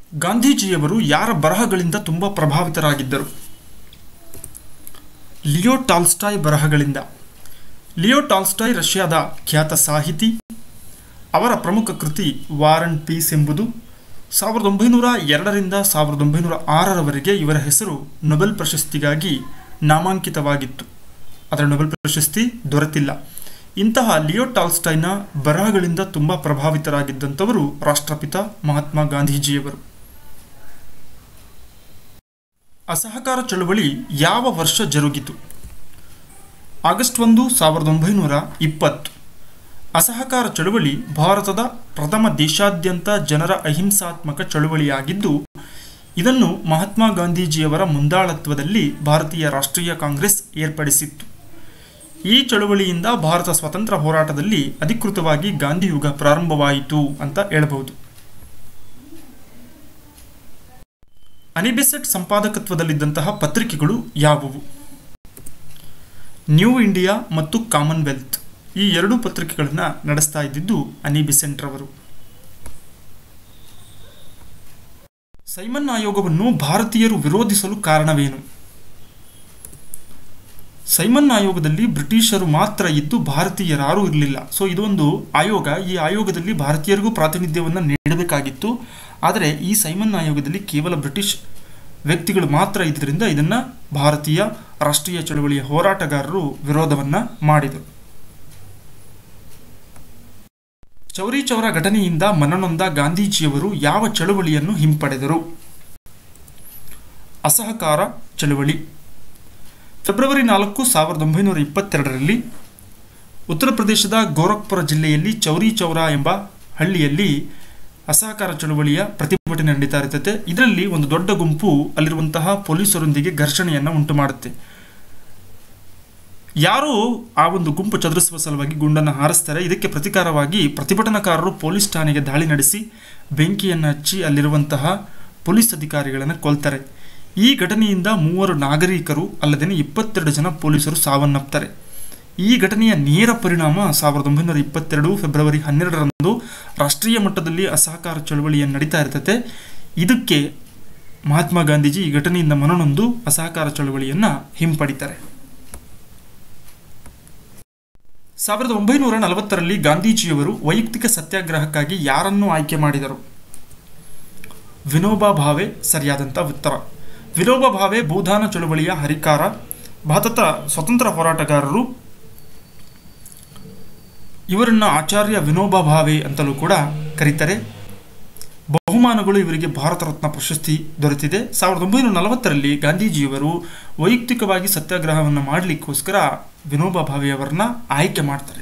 ಗಾಂಧೀಜಿಯವರು ಯಾರ ಬರಹಗಳಿಂದ ತುಂಬ ಪ್ರಭಾವಿತರಾಗಿದ್ದರು ಲಿಯೋ ಟಾಲ್ಸ್ಟಾಯ್ ಬರಹಗಳಿಂದ ಲಿಯೋ ಟಾಲ್ಸ್ಟಾಯ್ ರಷ್ಯಾದ ಖ್ಯಾತ ಸಾಹಿತಿ ಅವರ ಪ್ರಮುಖ ಕೃತಿ ವಾರ್ ಅಂಡ್ ಪೀಸ್ ಎಂಬುದು ಸಾವಿರದ ಒಂಬೈನೂರ ಎರಡರಿಂದ ಸಾವಿರದ ಒಂಬೈನೂರ ಆರರವರೆಗೆ ಇವರ ಹೆಸರು ನೊಬೆಲ್ ಪ್ರಶಸ್ತಿಗಾಗಿ ನಾಮಾಂಕಿತವಾಗಿತ್ತು ಅದರ ನೊಬೆಲ್ ಪ್ರಶಸ್ತಿ ದೊರೆತಿಲ್ಲ ಇಂತಹ ಲಿಯೋ ಟಾಲ್ಸ್ಟೈನ ಬರಹಗಳಿಂದ ತುಂಬ ಪ್ರಭಾವಿತರಾಗಿದ್ದಂಥವರು ರಾಷ್ಟ್ರಪಿತ ಮಹಾತ್ಮ ಗಾಂಧೀಜಿಯವರು ಅಸಹಕಾರ ಚಳವಳಿ ಯಾವ ವರ್ಷ ಜರುಗಿತು ಆಗಸ್ಟ್ ಒಂದು ಸಾವಿರದ ಒಂಬೈನೂರ ಇಪ್ಪತ್ತು ಅಸಹಕಾರ ಚಳವಳಿ ಭಾರತದ ಪ್ರಥಮ ದೇಶಾದ್ಯಂತ ಜನರ ಅಹಿಂಸಾತ್ಮಕ ಚಳವಳಿಯಾಗಿದ್ದು ಇದನ್ನು ಮಹಾತ್ಮ ಗಾಂಧೀಜಿಯವರ ಮುಂದಾಳತ್ವದಲ್ಲಿ ಭಾರತೀಯ ರಾಷ್ಟ್ರೀಯ ಕಾಂಗ್ರೆಸ್ ಏರ್ಪಡಿಸಿತ್ತು ಈ ಚಳವಳಿಯಿಂದ ಭಾರತ ಸ್ವಾತಂತ್ರ್ಯ ಹೋರಾಟದಲ್ಲಿ ಅಧಿಕೃತವಾಗಿ ಗಾಂಧಿಯುಗ ಪ್ರಾರಂಭವಾಯಿತು ಅಂತ ಹೇಳಬಹುದು ಅನಿಬೆಸೆಟ್ ಸಂಪಾದಕತ್ವದಲ್ಲಿದ್ದಂತಹ ಪತ್ರಿಕೆಗಳು ಯಾವುವು ನ್ಯೂ ಇಂಡಿಯಾ ಮತ್ತು ಕಾಮನ್ವೆಲ್ತ್ ಈ ಎರಡೂ ಪತ್ರಿಕೆಗಳನ್ನು ನಡೆಸ್ತಾ ಇದ್ದಿದ್ದು ಅನಿ ಬಿಸೆಂಟ್ ರವರು ಸೈಮನ್ ಆಯೋಗವನ್ನು ಭಾರತೀಯರು ವಿರೋಧಿಸಲು ಕಾರಣವೇನು ಸೈಮನ್ ಆಯೋಗದಲ್ಲಿ ಬ್ರಿಟಿಷರು ಮಾತ್ರ ಇದ್ದು ಭಾರತೀಯರಾರೂ ಇರಲಿಲ್ಲ ಸೊ ಇದೊಂದು ಆಯೋಗ ಈ ಆಯೋಗದಲ್ಲಿ ಭಾರತೀಯರಿಗೂ ಪ್ರಾತಿನಿಧ್ಯವನ್ನು ನೀಡಬೇಕಾಗಿತ್ತು ಆದರೆ ಈ ಸೈಮನ್ ಆಯೋಗದಲ್ಲಿ ಕೇವಲ ಬ್ರಿಟಿಷ್ ವ್ಯಕ್ತಿಗಳು ಮಾತ್ರ ಇದ್ದರಿಂದ ಇದನ್ನು ಭಾರತೀಯ ರಾಷ್ಟ್ರೀಯ ಚಳವಳಿಯ ಹೋರಾಟಗಾರರು ವಿರೋಧವನ್ನು ಮಾಡಿದರು ಚೌರಿ ಚೌರ ಘಟನೆಯಿಂದ ಮನನೊಂದ ಗಾಂಧೀಜಿಯವರು ಯಾವ ಚಳವಳಿಯನ್ನು ಹಿಂಪಡೆದರು ಅಸಹಕಾರ ಚಳವಳಿ ಫೆಬ್ರವರಿ ನಾಲ್ಕು ಸಾವಿರದ ಒಂಬೈನೂರ ಇಪ್ಪತ್ತೆರಡರಲ್ಲಿ ಉತ್ತರ ಪ್ರದೇಶದ ಗೋರಖ್ಪುರ ಜಿಲ್ಲೆಯಲ್ಲಿ ಚೌರಿ ಚೌರ ಎಂಬ ಹಳ್ಳಿಯಲ್ಲಿ ಅಸಹಕಾರ ಚಳವಳಿಯ ಪ್ರತಿಭಟನೆ ನಡೀತಾ ಇರ್ತೈತೆ ಇದರಲ್ಲಿ ಒಂದು ದೊಡ್ಡ ಗುಂಪು ಅಲ್ಲಿರುವಂತಹ ಪೊಲೀಸರೊಂದಿಗೆ ಘರ್ಷಣೆಯನ್ನು ಉಂಟು ಮಾಡುತ್ತೆ ಯಾರು ಆ ಒಂದು ಗುಂಪು ಚದುರಿಸುವ ಸಲುವಾಗಿ ಗುಂಡನ್ನು ಹಾರಿಸ್ತಾರೆ ಇದಕ್ಕೆ ಪ್ರತಿಕಾರವಾಗಿ ಪ್ರತಿಭಟನಾಕಾರರು ಪೊಲೀಸ್ ಠಾಣೆಗೆ ದಾಳಿ ನಡೆಸಿ ಬೆಂಕಿಯನ್ನು ಹಚ್ಚಿ ಅಲ್ಲಿರುವಂತಹ ಪೊಲೀಸ್ ಅಧಿಕಾರಿಗಳನ್ನು ಕೊಲ್ತಾರೆ ಈ ಘಟನೆಯಿಂದ ಮೂವರು ನಾಗರಿಕರು ಅಲ್ಲದೆ ಇಪ್ಪತ್ತೆರಡು ಜನ ಪೊಲೀಸರು ಸಾವನ್ನಪ್ತಾರೆ ಈ ಘಟನೆಯ ನೇರ ಪರಿಣಾಮ ಸಾವಿರದ ಒಂಬೈನೂರ ಇಪ್ಪತ್ತೆರಡು ಫೆಬ್ರವರಿ ಹನ್ನೆರಡರಂದು ರಾಷ್ಟ್ರೀಯ ಮಟ್ಟದಲ್ಲಿ ಅಸಹಕಾರ ಚಳವಳಿಯನ್ನು ನಡೀತಾ ಇರ್ತದೆ ಇದಕ್ಕೆ ಮಹಾತ್ಮ ಗಾಂಧೀಜಿ ಈ ಘಟನೆಯಿಂದ ಮನನೊಂದು ಅಸಹಕಾರ ಚಳವಳಿಯನ್ನು ಹಿಂಪಡಿತಾರೆ ಸಾವಿರದ ಒಂಬೈನೂರ ನಲವತ್ತರಲ್ಲಿ ಗಾಂಧೀಜಿಯವರು ವೈಯಕ್ತಿಕ ಸತ್ಯಾಗ್ರಹಕ್ಕಾಗಿ ಯಾರನ್ನು ಆಯ್ಕೆ ಮಾಡಿದರು ವಿನೋಬಾ ಭಾವೆ ಸರಿಯಾದಂಥ ಉತ್ತರ ವಿನೋಬಾ ಭಾವೆ ಭೂದಾನ ಚಳವಳಿಯ ಹರಿಕಾರ ಭಾರತದ ಸ್ವತಂತ್ರ ಹೋರಾಟಗಾರರು ಇವರನ್ನು ಆಚಾರ್ಯ ವಿನೋಬಾ ಭಾವೆ ಅಂತಲೂ ಕೂಡ ಕರೀತಾರೆ ಬಹುಮಾನಗಳು ಇವರಿಗೆ ಭಾರತ ರತ್ನ ಪ್ರಶಸ್ತಿ ದೊರೆತಿದೆ ಸಾವಿರದ ಒಂಬೈನೂರ ನಲವತ್ತರಲ್ಲಿ ಗಾಂಧೀಜಿಯವರು ವೈಯಕ್ತಿಕವಾಗಿ ಸತ್ಯಾಗ್ರಹವನ್ನು ಮಾಡಲಿಕ್ಕೋಸ್ಕರ ವಿನೋಬಾ ಭಾವೆಯವರನ್ನ ಆಯ್ಕೆ ಮಾಡ್ತಾರೆ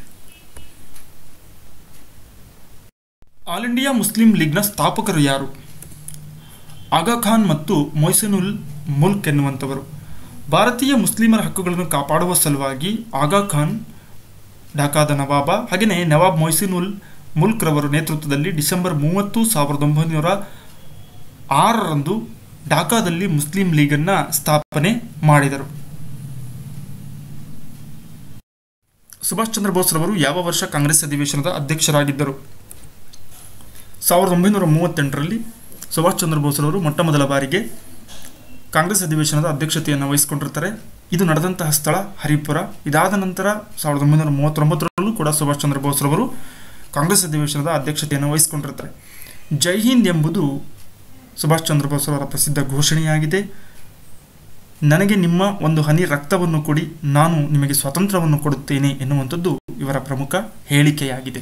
ಆಲ್ ಇಂಡಿಯಾ ಮುಸ್ಲಿಂ ಲೀಗ್ನ ಸ್ಥಾಪಕರು ಯಾರು ಆಗಾ ಖಾನ್ ಮತ್ತು ಮೊಯ್ಸನುಲ್ ಮುಲ್ಕ್ ಎನ್ನುವಂಥವರು ಭಾರತೀಯ ಮುಸ್ಲಿಮರ ಹಕ್ಕುಗಳನ್ನು ಕಾಪಾಡುವ ಸಲುವಾಗಿ ಆಗಾ ಖಾನ್ ಢಾಕಾದ ನವಾಬ ಹಾಗೆಯೇ ನವಾಬ್ ಮೊಯ್ಸಿನುಲ್ ಮುಲ್ಕ್ ರವರ ನೇತೃತ್ವದಲ್ಲಿ ಡಿಸೆಂಬರ್ ಮೂವತ್ತು ಸಾವಿರದ ಒಂಬೈನೂರ ಆರರಂದು ಢಾಕಾದಲ್ಲಿ ಮುಸ್ಲಿಂ ಲೀಗನ್ನು ಸ್ಥಾಪನೆ ಮಾಡಿದರು ಸುಭಾಷ್ ಚಂದ್ರ ಬೋಸ್ ರವರು ಯಾವ ವರ್ಷ ಕಾಂಗ್ರೆಸ್ ಅಧಿವೇಶನದ ಅಧ್ಯಕ್ಷರಾಗಿದ್ದರು ಸಾವಿರದ ಒಂಬೈನೂರ ಮೂವತ್ತೆಂಟರಲ್ಲಿ ಸುಭಾಷ್ ಚಂದ್ರ ಬೋಸ್ ರವರು ಮೊಟ್ಟ ಮೊದಲ ಬಾರಿಗೆ ಕಾಂಗ್ರೆಸ್ ಅಧಿವೇಶನದ ಅಧ್ಯಕ್ಷತೆಯನ್ನು ವಹಿಸಿಕೊಂಡಿರ್ತಾರೆ ಇದು ನಡೆದಂತಹ ಸ್ಥಳ ಹರಿಪುರ ಇದಾದ ನಂತರ ಸಾವಿರದ ಒಂಬೈನೂರ ಮೂವತ್ತೊಂಬತ್ತರಲ್ಲೂ ಕೂಡ ಸುಭಾಷ್ ಚಂದ್ರ ಬೋಸ್ ರವರು ಕಾಂಗ್ರೆಸ್ ಅಧಿವೇಶನದ ಅಧ್ಯಕ್ಷತೆಯನ್ನು ವಹಿಸಿಕೊಂಡಿರ್ತಾರೆ ಜೈ ಹಿಂದ್ ಎಂಬುದು ಸುಭಾಷ್ ಚಂದ್ರ ಬೋಸ್ ಅವರ ಪ್ರಸಿದ್ಧ ಘೋಷಣೆಯಾಗಿದೆ ನನಗೆ ನಿಮ್ಮ ಒಂದು ಹನಿ ರಕ್ತವನ್ನು ಕೊಡಿ ನಾನು ನಿಮಗೆ ಸ್ವಾತಂತ್ರ್ಯವನ್ನು ಕೊಡುತ್ತೇನೆ ಎನ್ನುವಂಥದ್ದು ಇವರ ಪ್ರಮುಖ ಹೇಳಿಕೆಯಾಗಿದೆ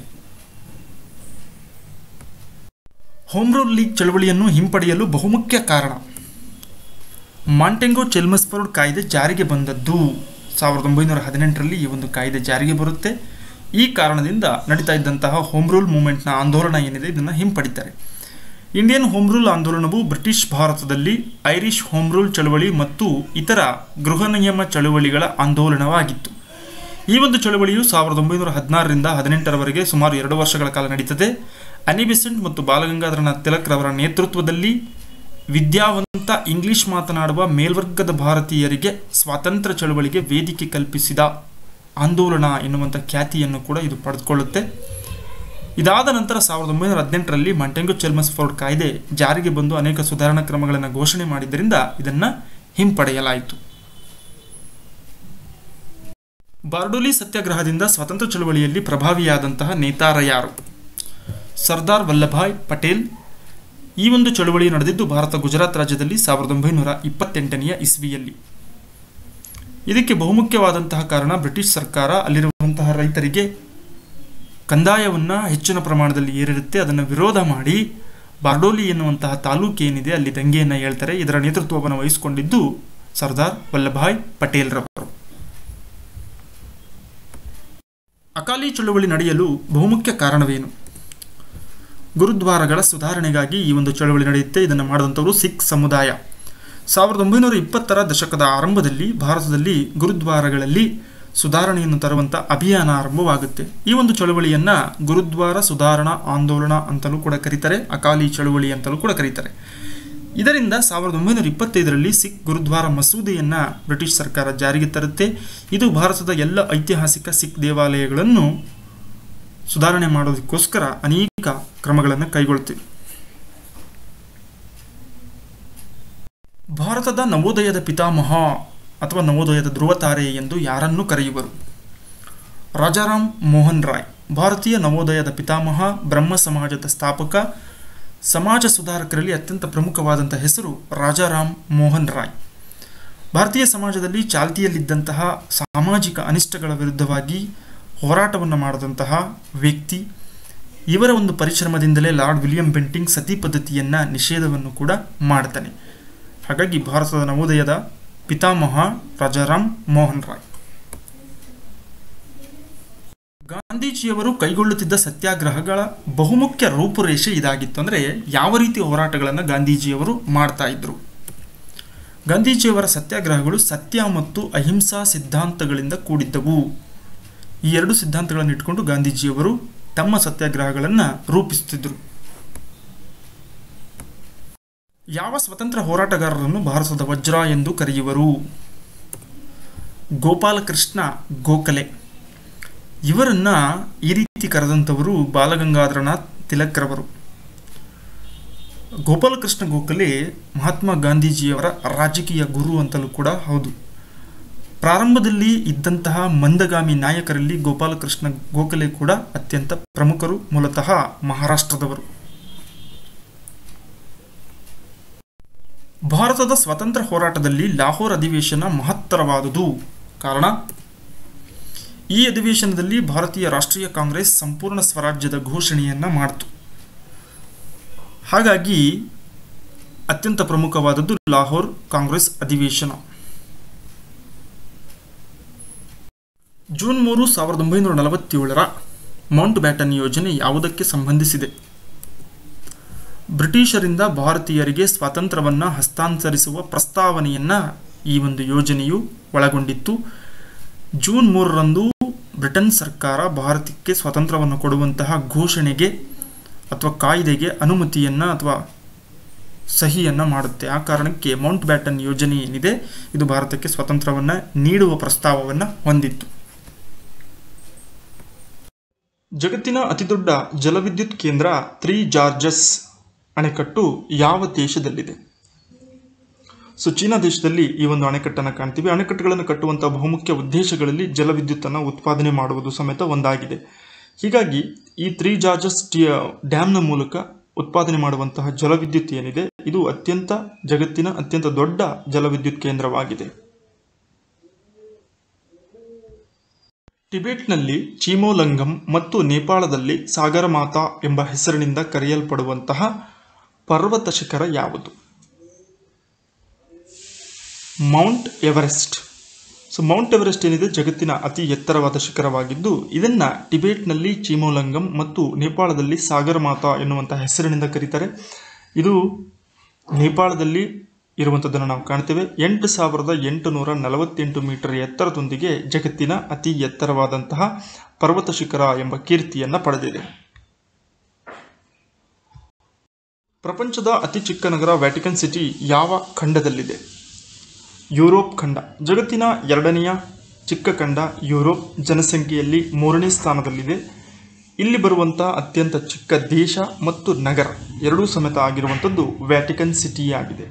ಹೋಮ್ ರೂಲ್ ಲೀಗ್ ಚಳವಳಿಯನ್ನು ಹಿಂಪಡೆಯಲು ಬಹುಮುಖ್ಯ ಕಾರಣ ಮಾಂಟೆಂಗೋ ಚೆಲ್ಮಸ್ಫೋರ್ಡ್ ಕಾಯ್ದೆ ಜಾರಿಗೆ ಬಂದದ್ದು ಸಾವಿರದ ಒಂಬೈನೂರ ಹದಿನೆಂಟರಲ್ಲಿ ಈ ಒಂದು ಕಾಯ್ದೆ ಜಾರಿಗೆ ಬರುತ್ತೆ ಈ ಕಾರಣದಿಂದ ನಡೀತಾ ಇದ್ದಂತಹ ಹೋಮ್ ರೂಲ್ ಮೂವ್ಮೆಂಟ್ನ ಆಂದೋಲನ ಏನಿದೆ ಇದನ್ನು ಹಿಂಪಡಿತಾರೆ ಇಂಡಿಯನ್ ಹೋಮ್ ರೂಲ್ ಆಂದೋಲನವು ಬ್ರಿಟಿಷ್ ಭಾರತದಲ್ಲಿ ಐರಿಷ್ ಹೋಮ್ ರೂಲ್ ಚಳವಳಿ ಮತ್ತು ಇತರ ಗೃಹ ನಿಯಮ ಚಳವಳಿಗಳ ಆಂದೋಲನವಾಗಿತ್ತು ಈ ಒಂದು ಚಳವಳಿಯು ಸಾವಿರದ ಒಂಬೈನೂರ ಹದಿನಾರರಿಂದ ಹದಿನೆಂಟರವರೆಗೆ ಸುಮಾರು ಎರಡು ವರ್ಷಗಳ ಕಾಲ ನಡೀತದೆ ಅನಿಬೆಸೆಂಟ್ ಮತ್ತು ಬಾಲಗಂಗಾಧರನಾಥ್ ತಿಲಕ್ ರವರ ನೇತೃತ್ವದಲ್ಲಿ ವಿದ್ಯಾವಂತ ಇಂಗ್ಲಿಷ್ ಮಾತನಾಡುವ ಮೇಲ್ವರ್ಗದ ಭಾರತೀಯರಿಗೆ ಸ್ವಾತಂತ್ರ್ಯ ಚಳವಳಿಗೆ ವೇದಿಕೆ ಕಲ್ಪಿಸಿದ ಆಂದೋಲನ ಎನ್ನುವಂಥ ಖ್ಯಾತಿಯನ್ನು ಕೂಡ ಇದು ಪಡೆದುಕೊಳ್ಳುತ್ತೆ ಇದಾದ ನಂತರ ಸಾವಿರದ ಒಂಬೈನೂರ ಹದಿನೆಂಟರಲ್ಲಿ ಮಂಟೆಂಗೋ ಚೆಲ್ಮಸ್ಫೋರ್ಡ್ ಕಾಯ್ದೆ ಜಾರಿಗೆ ಬಂದು ಅನೇಕ ಸುಧಾರಣಾ ಕ್ರಮಗಳನ್ನು ಘೋಷಣೆ ಮಾಡಿದ್ದರಿಂದ ಇದನ್ನು ಹಿಂಪಡೆಯಲಾಯಿತು ಬಾರ್ಡೋಲಿ ಸತ್ಯಾಗ್ರಹದಿಂದ ಸ್ವಾತಂತ್ರ್ಯ ಚಳವಳಿಯಲ್ಲಿ ಪ್ರಭಾವಿಯಾದಂತಹ ನೇತಾರ ಯಾರು ಸರ್ದಾರ್ ವಲ್ಲಭಾಯ್ ಪಟೇಲ್ ಈ ಒಂದು ಚಳವಳಿ ನಡೆದಿದ್ದು ಭಾರತ ಗುಜರಾತ್ ರಾಜ್ಯದಲ್ಲಿ ಸಾವಿರದ ಒಂಬೈನೂರ ಇಪ್ಪತ್ತೆಂಟನೆಯ ಇಸ್ವಿಯಲ್ಲಿ ಇದಕ್ಕೆ ಬಹುಮುಖ್ಯವಾದಂತಹ ಕಾರಣ ಬ್ರಿಟಿಷ್ ಸರ್ಕಾರ ಅಲ್ಲಿರುವಂತಹ ರೈತರಿಗೆ ಕಂದಾಯವನ್ನು ಹೆಚ್ಚಿನ ಪ್ರಮಾಣದಲ್ಲಿ ಏರಿರುತ್ತೆ ಅದನ್ನು ವಿರೋಧ ಮಾಡಿ ಬಾರ್ಡೋಲಿ ಎನ್ನುವಂತಹ ತಾಲೂಕು ಏನಿದೆ ಅಲ್ಲಿ ದಂಗೆಯನ್ನು ಹೇಳ್ತಾರೆ ಇದರ ನೇತೃತ್ವವನ್ನು ವಹಿಸಿಕೊಂಡಿದ್ದು ಸರ್ದಾರ್ ವಲ್ಲಭಾಯ್ ಪಟೇಲ್ರವರು ಅಕಾಲಿ ಚಳುವಳಿ ನಡೆಯಲು ಬಹುಮುಖ್ಯ ಕಾರಣವೇನು ಗುರುದ್ವಾರಗಳ ಸುಧಾರಣೆಗಾಗಿ ಈ ಒಂದು ಚಳವಳಿ ನಡೆಯುತ್ತೆ ಇದನ್ನು ಮಾಡಿದಂಥವರು ಸಿಖ್ ಸಮುದಾಯ ಸಾವಿರದ ಒಂಬೈನೂರ ಇಪ್ಪತ್ತರ ದಶಕದ ಆರಂಭದಲ್ಲಿ ಭಾರತದಲ್ಲಿ ಗುರುದ್ವಾರಗಳಲ್ಲಿ ಸುಧಾರಣೆಯನ್ನು ತರುವಂಥ ಅಭಿಯಾನ ಆರಂಭವಾಗುತ್ತೆ ಈ ಒಂದು ಚಳವಳಿಯನ್ನು ಗುರುದ್ವಾರ ಸುಧಾರಣಾ ಆಂದೋಲನ ಅಂತಲೂ ಕೂಡ ಕರೀತಾರೆ ಅಕಾಲಿ ಚಳವಳಿ ಅಂತಲೂ ಕೂಡ ಕರೀತಾರೆ ಇದರಿಂದ ಸಾವಿರದ ಒಂಬೈನೂರ ಇಪ್ಪತ್ತೈದರಲ್ಲಿ ಸಿಖ್ ಗುರುದ್ವಾರ ಮಸೂದೆಯನ್ನು ಬ್ರಿಟಿಷ್ ಸರ್ಕಾರ ಜಾರಿಗೆ ತರುತ್ತೆ ಇದು ಭಾರತದ ಎಲ್ಲ ಐತಿಹಾಸಿಕ ಸಿಖ್ ದೇವಾಲಯಗಳನ್ನು ಸುಧಾರಣೆ ಮಾಡೋದಕ್ಕೋಸ್ಕರ ಅನೇಕ ಕ್ರಮಗಳನ್ನು ಕೈಗೊಳ್ತೀವಿ ಭಾರತದ ನವೋದಯದ ಪಿತಾಮಹ ಅಥವಾ ನವೋದಯದ ಧ್ರುವತಾರೆ ಎಂದು ಯಾರನ್ನು ಕರೆಯುವರು ರಾಜಾರಾಮ್ ಮೋಹನ್ ರಾಯ್ ಭಾರತೀಯ ನವೋದಯದ ಪಿತಾಮಹ ಬ್ರಹ್ಮ ಸಮಾಜದ ಸ್ಥಾಪಕ ಸಮಾಜ ಸುಧಾರಕರಲ್ಲಿ ಅತ್ಯಂತ ಪ್ರಮುಖವಾದಂಥ ಹೆಸರು ರಾಜಾರಾಮ್ ಮೋಹನ್ ರಾಯ್ ಭಾರತೀಯ ಸಮಾಜದಲ್ಲಿ ಚಾಲ್ತಿಯಲ್ಲಿದ್ದಂತಹ ಸಾಮಾಜಿಕ ಅನಿಷ್ಟಗಳ ವಿರುದ್ಧವಾಗಿ ಹೋರಾಟವನ್ನು ಮಾಡಿದಂತಹ ವ್ಯಕ್ತಿ ಇವರ ಒಂದು ಪರಿಶ್ರಮದಿಂದಲೇ ಲಾರ್ಡ್ ವಿಲಿಯಂ ಬೆಂಟಿಂಗ್ ಸತಿ ಪದ್ಧತಿಯನ್ನು ನಿಷೇಧವನ್ನು ಕೂಡ ಮಾಡ್ತಾನೆ ಹಾಗಾಗಿ ಭಾರತದ ನವೋದಯದ ಪಿತಾಮಹ ರಾಜಾರಾಮ್ ಮೋಹನ್ ರಾಯ್ ಗಾಂಧೀಜಿಯವರು ಕೈಗೊಳ್ಳುತ್ತಿದ್ದ ಸತ್ಯಾಗ್ರಹಗಳ ಬಹುಮುಖ್ಯ ರೂಪುರೇಷೆ ಇದಾಗಿತ್ತು ಅಂದರೆ ಯಾವ ರೀತಿ ಹೋರಾಟಗಳನ್ನು ಗಾಂಧೀಜಿಯವರು ಮಾಡ್ತಾ ಇದ್ರು ಗಾಂಧೀಜಿಯವರ ಸತ್ಯಾಗ್ರಹಗಳು ಸತ್ಯ ಮತ್ತು ಅಹಿಂಸಾ ಸಿದ್ಧಾಂತಗಳಿಂದ ಕೂಡಿದ್ದವು ಈ ಎರಡು ಸಿದ್ಧಾಂತಗಳನ್ನು ಇಟ್ಕೊಂಡು ಗಾಂಧೀಜಿಯವರು ತಮ್ಮ ಸತ್ಯಾಗ್ರಹಗಳನ್ನು ರೂಪಿಸುತ್ತಿದ್ದರು ಯಾವ ಸ್ವತಂತ್ರ ಹೋರಾಟಗಾರರನ್ನು ಭಾರತದ ವಜ್ರ ಎಂದು ಕರೆಯುವರು ಗೋಪಾಲಕೃಷ್ಣ ಗೋಖಲೆ ಇವರನ್ನ ಈ ರೀತಿ ಕರೆದಂಥವರು ಬಾಲಗಂಗಾಧರನಾಥ್ ತಿಲಕ್ರವರು ಗೋಪಾಲಕೃಷ್ಣ ಗೋಖಲೆ ಮಹಾತ್ಮ ಗಾಂಧೀಜಿಯವರ ರಾಜಕೀಯ ಗುರು ಅಂತಲೂ ಕೂಡ ಹೌದು ಪ್ರಾರಂಭದಲ್ಲಿ ಇದ್ದಂತಹ ಮಂದಗಾಮಿ ನಾಯಕರಲ್ಲಿ ಗೋಪಾಲಕೃಷ್ಣ ಗೋಖಲೆ ಕೂಡ ಅತ್ಯಂತ ಪ್ರಮುಖರು ಮೂಲತಃ ಮಹಾರಾಷ್ಟ್ರದವರು ಭಾರತದ ಸ್ವಾತಂತ್ರ್ಯ ಹೋರಾಟದಲ್ಲಿ ಲಾಹೋರ್ ಅಧಿವೇಶನ ಮಹತ್ತರವಾದುದು ಕಾರಣ ಈ ಅಧಿವೇಶನದಲ್ಲಿ ಭಾರತೀಯ ರಾಷ್ಟ್ರೀಯ ಕಾಂಗ್ರೆಸ್ ಸಂಪೂರ್ಣ ಸ್ವರಾಜ್ಯದ ಘೋಷಣೆಯನ್ನು ಮಾಡಿತು ಹಾಗಾಗಿ ಅತ್ಯಂತ ಪ್ರಮುಖವಾದದ್ದು ಲಾಹೋರ್ ಕಾಂಗ್ರೆಸ್ ಅಧಿವೇಶನ ಜೂನ್ ಮೂರು ಸಾವಿರದ ಒಂಬೈನೂರ ನಲವತ್ತೇಳರ ಮೌಂಟ್ ಬ್ಯಾಟನ್ ಯೋಜನೆ ಯಾವುದಕ್ಕೆ ಸಂಬಂಧಿಸಿದೆ ಬ್ರಿಟಿಷರಿಂದ ಭಾರತೀಯರಿಗೆ ಸ್ವಾತಂತ್ರ್ಯವನ್ನು ಹಸ್ತಾಂತರಿಸುವ ಪ್ರಸ್ತಾವನೆಯನ್ನು ಈ ಒಂದು ಯೋಜನೆಯು ಒಳಗೊಂಡಿತ್ತು ಜೂನ್ ಮೂರರಂದು ಬ್ರಿಟನ್ ಸರ್ಕಾರ ಭಾರತಕ್ಕೆ ಸ್ವಾತಂತ್ರ್ಯವನ್ನು ಕೊಡುವಂತಹ ಘೋಷಣೆಗೆ ಅಥವಾ ಕಾಯ್ದೆಗೆ ಅನುಮತಿಯನ್ನು ಅಥವಾ ಸಹಿಯನ್ನು ಮಾಡುತ್ತೆ ಆ ಕಾರಣಕ್ಕೆ ಮೌಂಟ್ ಬ್ಯಾಟನ್ ಯೋಜನೆ ಏನಿದೆ ಇದು ಭಾರತಕ್ಕೆ ಸ್ವಾತಂತ್ರ್ಯವನ್ನು ನೀಡುವ ಪ್ರಸ್ತಾವವನ್ನು ಹೊಂದಿತ್ತು ಜಗತ್ತಿನ ಅತಿದೊಡ್ಡ ಜಲವಿದ್ಯುತ್ ಕೇಂದ್ರ ತ್ರೀ ಜಾರ್ಜಸ್ ಅಣೆಕಟ್ಟು ಯಾವ ದೇಶದಲ್ಲಿದೆ ಸೊ ಚೀನಾ ದೇಶದಲ್ಲಿ ಈ ಒಂದು ಅಣೆಕಟ್ಟನ್ನು ಕಾಣ್ತೀವಿ ಅಣೆಕಟ್ಟುಗಳನ್ನು ಕಟ್ಟುವಂತಹ ಬಹುಮುಖ್ಯ ಉದ್ದೇಶಗಳಲ್ಲಿ ಜಲವಿದ್ಯುತ್ತನ್ನು ಉತ್ಪಾದನೆ ಮಾಡುವುದು ಸಮೇತ ಒಂದಾಗಿದೆ ಹೀಗಾಗಿ ಈ ತ್ರೀ ಜಾರ್ಜಸ್ ಡ್ಯಾಮ್ನ ಮೂಲಕ ಉತ್ಪಾದನೆ ಮಾಡುವಂತಹ ಜಲವಿದ್ಯುತ್ ಏನಿದೆ ಇದು ಅತ್ಯಂತ ಜಗತ್ತಿನ ಅತ್ಯಂತ ದೊಡ್ಡ ಜಲವಿದ್ಯುತ್ ಕೇಂದ್ರವಾಗಿದೆ ಟಿಬೆಟ್ನಲ್ಲಿ ಚೀಮೋಲಂಗಂ ಮತ್ತು ನೇಪಾಳದಲ್ಲಿ ಸಾಗರಮಾತಾ ಎಂಬ ಹೆಸರಿನಿಂದ ಕರೆಯಲ್ಪಡುವಂತಹ ಪರ್ವತ ಶಿಖರ ಯಾವುದು Mount Everest so Mount Everest ಏನಿದೆ ಜಗತ್ತಿನ ಅತಿ ಎತ್ತರವಾದ ಶಿಖರವಾಗಿದ್ದು ಇದನ್ನ ಟಿಬೆಟ್ನಲ್ಲಿ ಚೀಮೋಲಂಗಂ ಮತ್ತು ನೇಪಾಳದಲ್ಲಿ ಸಾಗರಮಾತಾ ಎನ್ನುವಂತಹ ಹೆಸರಿನಿಂದ ಕರೀತಾರೆ ಇದು ನೇಪಾಳದಲ್ಲಿ ಇರುವಂಥದ್ದನ್ನು ನಾವು ಕಾಣ್ತೇವೆ ಎಂಟು ಸಾವಿರದ ಎಂಟುನೂರ ನಲವತ್ತೆಂಟು ಮೀಟರ್ ಎತ್ತರದೊಂದಿಗೆ ಜಗತ್ತಿನ ಅತಿ ಎತ್ತರವಾದಂತಹ ಪರ್ವತ ಶಿಖರ ಎಂಬ ಕೀರ್ತಿಯನ್ನು ಪಡೆದಿದೆ ಪ್ರಪಂಚದ ಅತಿ ಚಿಕ್ಕ ನಗರ ವ್ಯಾಟಿಕನ್ ಸಿಟಿ ಯಾವ ಖಂಡದಲ್ಲಿದೆ ಯುರೋಪ್ ಖಂಡ ಜಗತ್ತಿನ ಎರಡನೆಯ ಚಿಕ್ಕ ಖಂಡ ಯುರೋಪ್ ಜನಸಂಖ್ಯೆಯಲ್ಲಿ ಮೂರನೇ ಸ್ಥಾನದಲ್ಲಿದೆ ಇಲ್ಲಿ ಬರುವಂಥ ಅತ್ಯಂತ ಚಿಕ್ಕ ದೇಶ ಮತ್ತು ನಗರ ಎರಡೂ ಸಮೇತ ಆಗಿರುವಂಥದ್ದು ವ್ಯಾಟಿಕನ್ ಸಿಟಿ ಆಗಿದೆ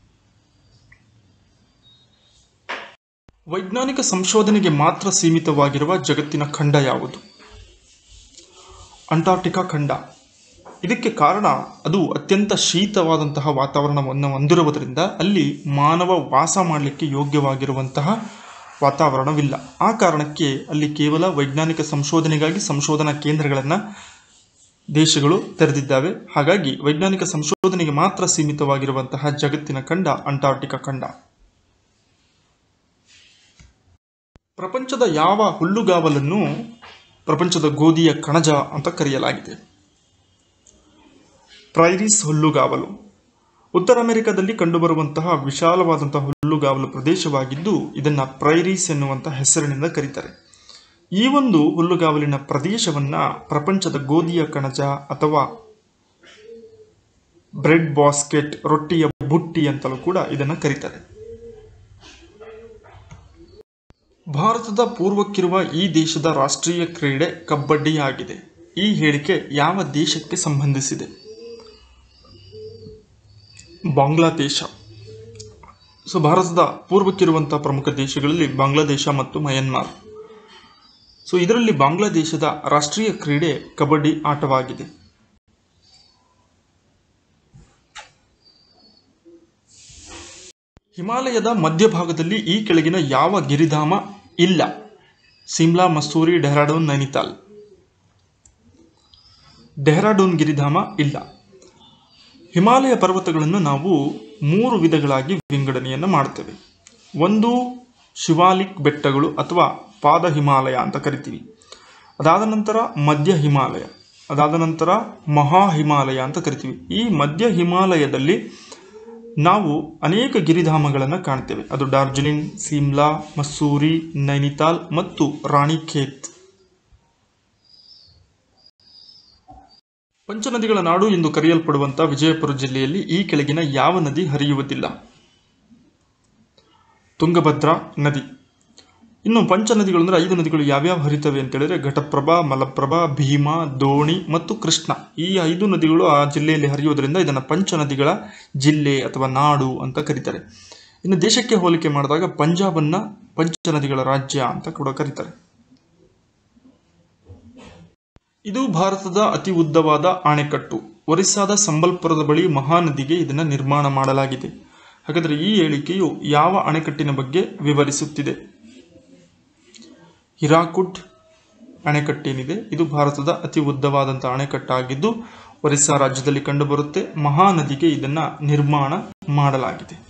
ವೈಜ್ಞಾನಿಕ ಸಂಶೋಧನೆಗೆ ಮಾತ್ರ ಸೀಮಿತವಾಗಿರುವ ಜಗತ್ತಿನ ಖಂಡ ಯಾವುದು ಅಂಟಾರ್ಟಿಕಾ ಖಂಡ ಇದಕ್ಕೆ ಕಾರಣ ಅದು ಅತ್ಯಂತ ಶೀತವಾದಂತಹ ವಾತಾವರಣವನ್ನು ಹೊಂದಿರುವುದರಿಂದ ಅಲ್ಲಿ ಮಾನವ ವಾಸ ಮಾಡಲಿಕ್ಕೆ ಯೋಗ್ಯವಾಗಿರುವಂತಹ ವಾತಾವರಣವಿಲ್ಲ ಆ ಕಾರಣಕ್ಕೆ ಅಲ್ಲಿ ಕೇವಲ ವೈಜ್ಞಾನಿಕ ಸಂಶೋಧನೆಗಾಗಿ ಸಂಶೋಧನಾ ಕೇಂದ್ರಗಳನ್ನು ದೇಶಗಳು ತೆರೆದಿದ್ದಾವೆ ಹಾಗಾಗಿ ವೈಜ್ಞಾನಿಕ ಸಂಶೋಧನೆಗೆ ಮಾತ್ರ ಸೀಮಿತವಾಗಿರುವಂತಹ ಜಗತ್ತಿನ ಖಂಡ ಅಂಟಾರ್ಟಿಕಾ ಖಂಡ ಪ್ರಪಂಚದ ಯಾವ ಹುಲ್ಲುಗಾವಲನ್ನು ಪ್ರಪಂಚದ ಗೋಧಿಯ ಕಣಜ ಅಂತ ಕರೆಯಲಾಗಿದೆ ಪ್ರೈರಿಸ್ ಹುಲ್ಲುಗಾವಲು ಉತ್ತರ ಅಮೆರಿಕದಲ್ಲಿ ಕಂಡುಬರುವಂತಹ ವಿಶಾಲವಾದಂತಹ ಹುಲ್ಲುಗಾವಲು ಪ್ರದೇಶವಾಗಿದ್ದು ಇದನ್ನ ಪ್ರೈರೀಸ್ ಎನ್ನುವಂತಹ ಹೆಸರಿನಿಂದ ಕರೀತಾರೆ ಈ ಒಂದು ಹುಲ್ಲುಗಾವಲಿನ ಪ್ರದೇಶವನ್ನ ಪ್ರಪಂಚದ ಗೋಧಿಯ ಕಣಜ ಅಥವಾ ಬ್ರೆಡ್ ಬಾಸ್ಕೆಟ್ ರೊಟ್ಟಿಯ ಬುಟ್ಟಿ ಅಂತಲೂ ಕೂಡ ಇದನ್ನ ಕರೀತಾರೆ ಭಾರತದ ಪೂರ್ವಕ್ಕಿರುವ ಈ ದೇಶದ ರಾಷ್ಟ್ರೀಯ ಕ್ರೀಡೆ ಕಬಡ್ಡಿ ಆಗಿದೆ ಈ ಹೇಳಿಕೆ ಯಾವ ದೇಶಕ್ಕೆ ಸಂಬಂಧಿಸಿದೆ ಬಾಂಗ್ಲಾದೇಶ ಸೊ ಭಾರತದ ಪೂರ್ವಕ್ಕಿರುವಂತಹ ಪ್ರಮುಖ ದೇಶಗಳಲ್ಲಿ ಬಾಂಗ್ಲಾದೇಶ ಮತ್ತು ಮಯನ್ಮಾರ್ ಸೊ ಇದರಲ್ಲಿ ಬಾಂಗ್ಲಾದೇಶದ ರಾಷ್ಟ್ರೀಯ ಕ್ರೀಡೆ ಕಬಡ್ಡಿ ಆಟವಾಗಿದೆ ಹಿಮಾಲಯದ ಮಧ್ಯಭಾಗದಲ್ಲಿ ಈ ಕೆಳಗಿನ ಯಾವ ಗಿರಿಧಾಮ ಇಲ್ಲ ಸಿಮ್ಲಾ ಮಸೂರಿ ಡೆಹ್ರಾಡೂನ್ ನೈನಿತಾಲ್ ಡೆಹ್ರಾಡೂನ್ ಗಿರಿಧಾಮ ಇಲ್ಲ ಹಿಮಾಲಯ ಪರ್ವತಗಳನ್ನು ನಾವು ಮೂರು ವಿಧಗಳಾಗಿ ವಿಂಗಡಣೆಯನ್ನು ಮಾಡ್ತೇವೆ ಒಂದು ಶಿವಾಲಿಕ್ ಬೆಟ್ಟಗಳು ಅಥವಾ ಪಾದ ಹಿಮಾಲಯ ಅಂತ ಕರಿತೀವಿ ಅದಾದ ನಂತರ ಮಧ್ಯ ಹಿಮಾಲಯ ಅದಾದ ನಂತರ ಮಹಾ ಹಿಮಾಲಯ ಅಂತ ಕರಿತೀವಿ ಈ ಮಧ್ಯ ಹಿಮಾಲಯದಲ್ಲಿ ನಾವು ಅನೇಕ ಗಿರಿಧಾಮಗಳನ್ನು ಕಾಣ್ತೇವೆ ಅದು ಡಾರ್ಜಿಲಿಂಗ್ ಸಿಮ್ಲಾ ಮಸೂರಿ ನೈನಿತಾಲ್ ಮತ್ತು ರಾಣಿಖೇತ್ ಪಂಚನದಿಗಳ ನಾಡು ಎಂದು ಕರೆಯಲ್ಪಡುವಂತಹ ವಿಜಯಪುರ ಜಿಲ್ಲೆಯಲ್ಲಿ ಈ ಕೆಳಗಿನ ಯಾವ ನದಿ ಹರಿಯುವುದಿಲ್ಲ ತುಂಗಭದ್ರಾ ನದಿ ಇನ್ನು ಪಂಚನದಿಗಳು ಅಂದ್ರೆ ಐದು ನದಿಗಳು ಯಾವ್ಯಾವ ಹರಿತವೆ ಅಂತ ಹೇಳಿದ್ರೆ ಘಟಪ್ರಭಾ ಮಲಪ್ರಭಾ ಭೀಮಾ ದೋಣಿ ಮತ್ತು ಕೃಷ್ಣ ಈ ಐದು ನದಿಗಳು ಆ ಜಿಲ್ಲೆಯಲ್ಲಿ ಹರಿಯುವುದರಿಂದ ಇದನ್ನು ಪಂಚನದಿಗಳ ಜಿಲ್ಲೆ ಅಥವಾ ನಾಡು ಅಂತ ಕರೀತಾರೆ ಇನ್ನು ದೇಶಕ್ಕೆ ಹೋಲಿಕೆ ಮಾಡಿದಾಗ ಪಂಜಾಬನ್ನ ಪಂಚನದಿಗಳ ರಾಜ್ಯ ಅಂತ ಕೂಡ ಕರೀತಾರೆ ಇದು ಭಾರತದ ಅತಿ ಉದ್ದವಾದ ಅಣೆಕಟ್ಟು ಒರಿಸ್ಸಾದ ಸಂಬಲ್ಪುರದ ಬಳಿ ಮಹಾನದಿಗೆ ಇದನ್ನು ನಿರ್ಮಾಣ ಮಾಡಲಾಗಿದೆ ಹಾಗಾದರೆ ಈ ಹೇಳಿಕೆಯು ಯಾವ ಅಣೆಕಟ್ಟಿನ ಬಗ್ಗೆ ವಿವರಿಸುತ್ತಿದೆ ಹಿರಾಕುಡ್ ಅಣೆಕಟ್ಟೇನಿದೆ ಇದು ಭಾರತದ ಅತಿ ಉದ್ದವಾದಂತಹ ಅಣೆಕಟ್ಟಾಗಿದ್ದು ಒರಿಸ್ಸಾ ರಾಜ್ಯದಲ್ಲಿ ಕಂಡುಬರುತ್ತೆ ಮಹಾನದಿಗೆ ಇದನ್ನ ನಿರ್ಮಾಣ ಮಾಡಲಾಗಿದೆ